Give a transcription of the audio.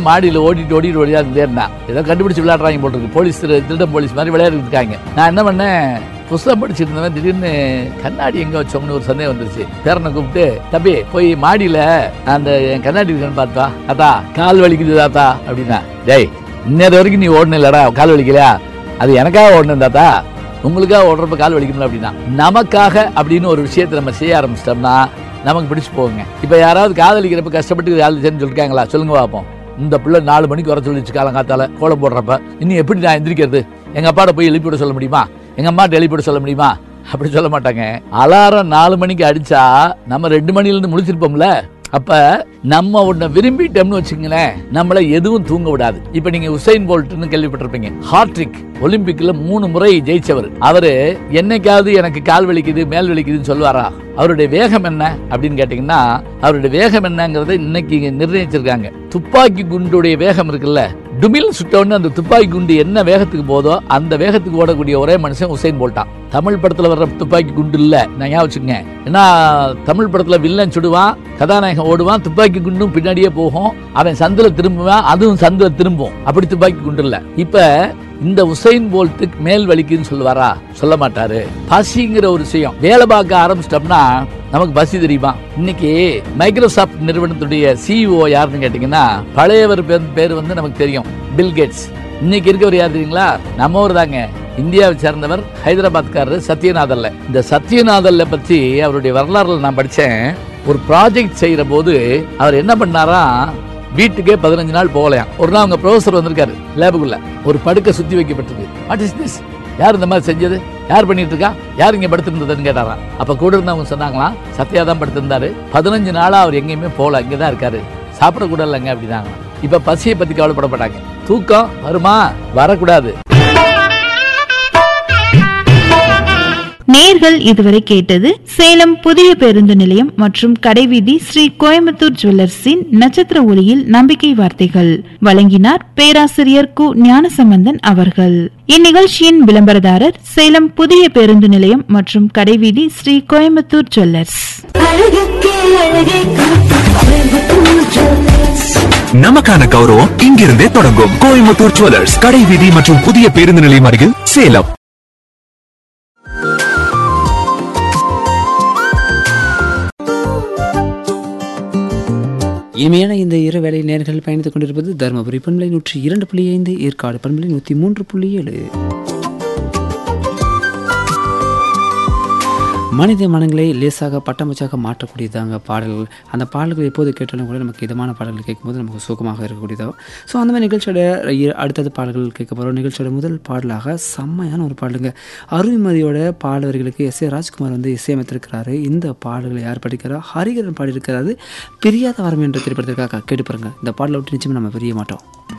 மாடியில் ஓடிட்டு ஓடிட்டு ஓடியா இருந்தேன்னா ஏதோ கண்டுபிடிச்சு விளையாடுறாங்க போல் இருக்கு போலீஸ் திரு- திருடன் போலீஸ் மாதிரி விளையாடிட்டு இருக்காங்க நான் என்ன பண்ணேன் புஸ்தகம் படிச்சுட்டு இருந்தவன் திடீர்னு கண்ணாடி எங்க வச்சோம்னு ஒரு சந்தேகம் வந்துருச்சு பேரனை கூப்பிட்டு தம்பி போய் மாடியில அந்த என் கண்ணாடி இருக்கான்னு பார்த்தா தாத்தா கால் வலிக்குது தாத்தா அப்படின்னா டேய் இன்னொரு வரைக்கும் நீ ஓடணும் இல்லடா கால் வலிக்கலையா அது எனக்காக ஓடணும் தாத்தா உங்களுக்காக ஓடுறப்ப கால் வலிக்கணும் அப்படின்னா நமக்காக அப்படின்னு ஒரு விஷயத்தை நம்ம செய்ய ஆரம்பிச்சிட்டோம்னா நமக்கு பிடிச்சு போகுங்க இப்போ யாராவது காதலிக்கிறப்ப கஷ்டப்பட்டு காதலிச்சேன்னு சொல்லிருக்காங்களா சொல்லுங்க பார்ப்போம் இந்த பிள்ளை நாலு மணிக்கு வர சொல்லிச்சு காலங்காத்தால கோலம் போடுறப்ப இன்னும் எப்படி நான் எந்திரிக்கிறது எங்க அப்பாட்ட போய் எழுப்பி விட சொல்ல முடியுமா எங்க அம்மாட்ட எழுப்பி விட சொல்ல முடியுமா அப்படி சொல்ல மாட்டாங்க அலாரம் நாலு மணிக்கு அடிச்சா நம்ம ரெண்டு மணில இருந்து முழிச்சிருப்போம்ல அப்ப நம்ம உன்னை விரும்பிட்டோம்னு வச்சுங்களேன் நம்மள எதுவும் தூங்க விடாது இப்ப நீங்க உசைன் போல்ட்னு கேள்விப்பட்டிருப்பீங்க ஹார்ட்ரிக் ஒலிம்பிக்ல மூணு முறை ஜெயிச்சவர் அவரு என்னைக்காவது எனக்கு கால் வலிக்குது மேல் வலிக்குதுன்னு சொல்லுவாரா அவருடைய வேகம் என்ன அப்படின்னு கேட்டீங்கன்னா அவருடைய வேகம் என்னங்கறத இன்னைக்கு இங்க நிர்ணயிச்சிருக்காங்க துப்பாக்கி குண்டுடைய வேகம் இருக்குல்ல டுமில் சுட்டவுடனே அந்த துப்பாக்கி குண்டு என்ன வேகத்துக்கு போதோ அந்த வேகத்துக்கு ஓடக்கூடிய ஒரே மனுஷன் உசைன் போல்ட்டான் தமிழ் படத்துல வர்ற துப்பாக்கி குண்டு இல்ல நான் ஞாபகம் வச்சுக்கங்க ஏன்னா தமிழ் படத்துல வில்லன் சுடுவான் கதாநாயகன் ஓடுவான் துப்பாக்கி குண்டும் பின்னாடியே போகும் அவன் சந்துல திரும்புவான் அதுவும் சந்துல திரும்பும் அப்படி துப்பாக்கி குண்டு இல்ல இப்ப இந்த உசைன் போல்ட்டுக்கு மேல் வலிக்குன்னு சொல்லுவாரா சொல்ல மாட்டாரு பசிங்கிற ஒரு விஷயம் வேலை பார்க்க ஆரம்பிச்சிட்டோம்னா நமக்கு பசி தெரியுமா இன்னைக்கு மைக்ரோசாஃப்ட் நிறுவனத்துடைய சிஇஓ யாருன்னு கேட்டீங்கன்னா பழையவர் பேர் பேர் வந்து நமக்கு தெரியும் பில் கேட்ஸ் இன்னைக்கு இருக்கவர் யார் தெரியுங்களா நம்ம ஊர் தாங்க இந்தியாவை சேர்ந்தவர் ஹைதராபாத்காரர் சத்யநாதல்ல இந்த சத்யநாதல்ல பத்தி அவருடைய வரலாறுல நான் படிச்சேன் ஒரு ப்ராஜெக்ட் செய்யற போது அவர் என்ன பண்ணாரா வீட்டுக்கே பதினஞ்சு நாள் போகலையாம் ஒரு நாள் அவங்க ப்ரொஃபசர் வந்திருக்காரு லேபுக்குள்ள ஒரு படுக்கை சுத்தி வைக்கப்பட்டிருக்கு வாட் இஸ் திஸ் யார் இந்த மாதிரி செஞ்சது யார் பண்ணிட்டு இருக்கா யார் இங்க படுத்திருந்ததுன்னு கேட்டாராம் அப்ப கூட இருந்தவங்க சொன்னாங்களாம் சத்யா தான் படுத்திருந்தாரு பதினஞ்சு நாளா அவர் எங்கேயுமே போகல இங்க தான் இருக்காரு சாப்பிட கூட இல்லைங்க அப்படின்னாங்க இப்ப பசியை பத்தி கவலைப்பட மாட்டாங்க தூக்கம் வருமா வரக்கூடாது நேர்கள் இதுவரை கேட்டது சேலம் புதிய பேருந்து நிலையம் மற்றும் கடைவீதி ஸ்ரீ கோயம்புத்தூர் ஜுவல்லர்ஸின் நட்சத்திர ஒளியில் நம்பிக்கை வார்த்தைகள் வழங்கினார் பேராசிரியர் கு ஞானசம்பந்தன் அவர்கள் இந்நிகழ்ச்சியின் விளம்பரதாரர் சேலம் புதிய பேருந்து நிலையம் மற்றும் கடைவீதி ஸ்ரீ கோயம்புத்தூர் ஜுவல்லர்ஸ் அழகுக்கே அழகை காட்டும் கோயம்புத்தூர் ஜுவல்லர்ஸ். நமக்கான கௌரவம் இங்கிருந்தே தொடங்கும் கோயம்புத்தூர் ஜுவல்லர்ஸ் கடை வீதி மற்றும் புதிய பேருந்து நிலையம் அருகில் சேலம் இனிமையான இந்த இரு வேலை நேர்கள் பயணித்துக் கொண்டிருப்பது தருமபுரி பண்பலை நூற்றி இரண்டு புள்ளி ஐந்து ஏற்காடு பண்பலை நூற்றி மூன்று புள்ளி ஏழு மனித மனங்களை லேசாக பட்டமச்சாக மாற்றக்கூடியதாங்க பாடல்கள் அந்த பாடல்கள் எப்போது கேட்டாலும் கூட நமக்கு இதமான பாடல்கள் கேட்கும்போது நமக்கு சுகமாக இருக்கக்கூடியதாகும் ஸோ அந்த மாதிரி நிகழ்ச்சியோட இ- அடுத்தது பாடல்கள் கேட்க போகிறோம் நிகழ்ச்சியோட முதல் பாடலாக செம்மையான ஒரு பாடலுங்க அருள்மதியோட பாடல்களுக்கு எஸ் ஏ ராஜ்குமார் வந்து இசையமைத்திருக்கிறாரு இந்த பாடல்களை யார் படிக்கிறா ஹரிகரன் பாடியிருக்கிறாரு பிரியாத வரம் என்ற திரைப்படத்திற்காக கேட்டு பாருங்க இந்த பாடலை விட்டு நிச்சயமாக நம்ம பிரிய மாட்டோம்